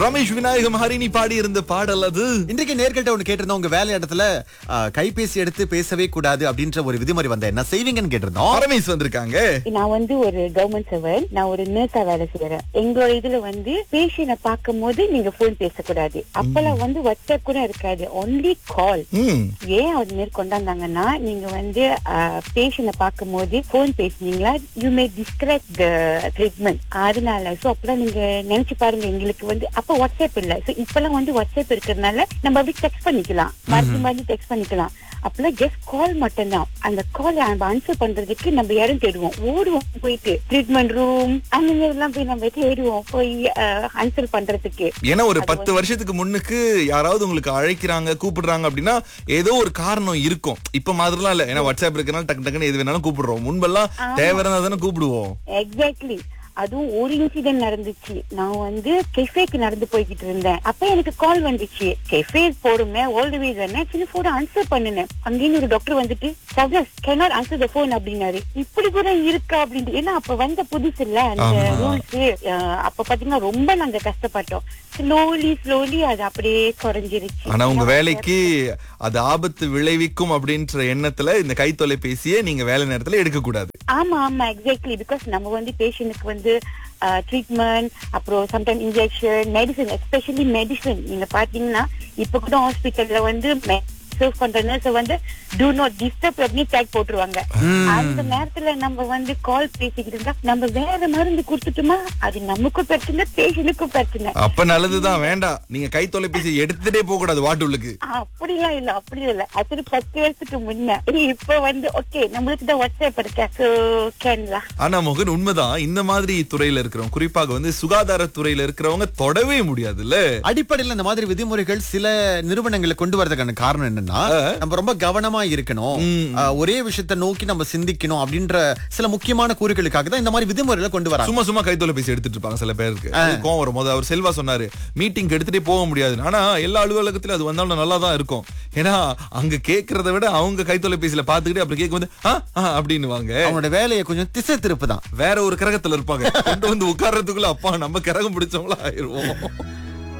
ரமேஷ் விநாயகம் ஹரிணி பாடி இருந்த பாடல் அது இன்றைக்கு நேர்கிட்ட ஒண்ணு கேட்டிருந்தோம் உங்க வேலை இடத்துல ஆ, கைபேசி எடுத்து பேசவே கூடாது அப்படின்ற ஒரு விதிமுறை வந்த என்ன செய்வீங்கன்னு கேட்டிருந்தோம் பரமேஷ் வந்திருக்காங்க நான் வந்து ஒரு கவர்மெண்ட் சர்வன் நான் ஒரு நர்ஸா வேலை செய்யறேன் எங்களோட இதுல வந்து பேஷண்ட பார்க்கும் போது நீங்க போன் பேசக்கூடாது அப்பெல்லாம் வந்து வாட்ஸ்அப் கூட இருக்காது ஒன்லி கால் ம் ஏன் அது மாரி கொண்டாந்தாங்கன்னா நீங்க வந்து பேஷண்ட பார்க்கும் போது போன் பேசுனீங்களா you may describe the treatment அதனால சோ அப்பெல்லாம் நீங்க நினைச்சு பாருங்க எங்களுக்கு வந்து அப்ப வாட்ஸ்அப் இல்ல சோ இப்பெல்லாம் வந்து வாட்ஸ்அப் இருக்கிறதுனால நம்ம அப்படி டெக்ஸ்ட் பண்ணிக்கலாம் மாத்தி மாத்தி டெக்ஸ்ட் பண்ணிக்கலாம் அப்பெல்லாம் ஜஸ்ட் கால் மட்டும்தான் அந்த கால் நம்ம ஆன்சர் பண்றதுக்கு நம்ம இடம் தேடுவோம் ஓடுவோம் போயிட்டு ட்ரீட்மெண்ட் ரூம் அந்த மாதிரி எல்லாம் போய் நம்ம தேடுவோம் போய் ஆன்சர் பண்றதுக்கு ஏன்னா ஒரு பத்து வருஷத்துக்கு முன்னுக்கு யாராவது உங்களுக்கு அழைக்கிறாங்க கூப்பிடுறாங்க அப்படின்னா ஏதோ ஒரு காரணம் இருக்கும் இப்ப மாதிரிலாம் இல்ல ஏன்னா வாட்ஸ்அப் இருக்கனால டக்கு டக்குன்னு எது வேணாலும் கூப்பிடுறோம் முன்பெல்லாம் தேவை இருந்தா தானே கூப்பிடுவோம் எக்ஸாக்ட்லி அதுவும் ஒரு இன்சிடென்ட் நடந்துச்சு நான் வந்து கெஃபேக்கு நடந்து போய்கிட்டு இருந்தேன் அப்ப எனக்கு கால் வந்துச்சு கெஃபே போடுமே ஓல்டு வீஸ் என்ன சின்ன போட ஆன்சர் பண்ணுனேன் அங்கேயும் ஒரு டாக்டர் வந்துட்டு சகஸ் கேனாட் ஆன்சர் த போன் அப்படின்னாரு இப்படி கூட இருக்கா அப்படின்ட்டு ஏன்னா அப்ப வந்த புதுசு இல்ல அந்த ஆமா. ரூல்ஸ் அப்ப பாத்தீங்கன்னா ரொம்ப நாங்க கஷ்டப்பட்டோம் ஸ்லோலி ஸ்லோலி அது அப்படியே குறைஞ்சிருச்சு ஆனா உங்க வேலைக்கு அது ஆபத்து விளைவிக்கும் அப்படின்ற எண்ணத்துல இந்த கை தொலைபேசியை நீங்க வேலை நேரத்துல எடுக்க கூடாது ஆமா ஆமா எக்ஸாக்ட்லி பிகாஸ் நம்ம வந்து பேஷண்ட்டுக்கு வந்து ட்ரீட்மெண்ட் அப்புறம் sometime injection medicine especially medicine நீங்க பாத்தீங்கன்னா இப்ப கூட ஹாஸ்பிட்டல்ல வந்து சர்வ் பண்ற நர்ஸ் வந்து டூ நாட் டிஸ்டர்ப் அப்படின்னு டேக் போட்டுருவாங்க அந்த நேரத்துல நம்ம வந்து கால் பேசிக்கிட்டு இருந்தா நம்ம வேற மருந்து கொடுத்துட்டோமா அது நமக்கும் பிரச்சனை பேஷண்ட்டுக்கும் பிரச்சனை அப்ப நல்லதுதான் வேண்டாம் நீங்க கை தொலைபேசி எடுத்துட்டே போக கூடாது வாட்டுள்ளுக்கு அப்படிலாம் இல்ல அப்படி இல்ல அது பத்து வருஷத்துக்கு முன்ன இப்ப வந்து ஓகே நம்மளுக்கு தான் வாட்ஸ்அப் இருக்கா சோ கேன்லாம் ஆனா மோகன் உண்மைதான் இந்த மாதிரி துறையில இருக்கிறவங்க குறிப்பாக வந்து சுகாதார துறையில இருக்கிறவங்க தொடவே முடியாதுல்ல அடிப்படையில் இந்த மாதிரி விதிமுறைகள் சில நிறுவனங்களை கொண்டு வரதுக்கான காரணம் என்னன்னா நம்ம ரொம்ப கவனமா இருக்கணும் ம். ஆ, ஒரே விஷயத்தை நோக்கி நம்ம சிந்திக்கணும் அப்படின்ற சில முக்கியமான கூறுகளுக்காக தான் இந்த மாதிரி விதிமுறைகளை கொண்டு வராங்க சும்மா சும்மா கை தொலைபேசி எடுத்துட்டு இருப்பாங்க சில பேருக்கு அது கோவம் வரும் போது அவர் செல்வா சொன்னாரு மீட்டிங் எடுத்துட்டே போக முடியாது ஆனா எல்லா அலுவலகத்திலும் அது வந்தாலும் நல்லா தான் இருக்கும் ஏன்னா அங்க கேக்குறத விட அவங்க கை தொலைபேசியில பாத்துக்கிட்டு அப்புறம் கேட்கும் போது "ஆ, ஆ" அப்படின்னுவாங்க அவங்களோட வேலையை கொஞ்சம் திசை திருப்பு தான் வேற ஒரு கிரகத்துல இருப்பாங்க கொண்டு வந்து உட்கார்றதுக்குள்ள அப்பா நம்ம கிரகம் பிடிச்சவங்களா ஆயிருவோம்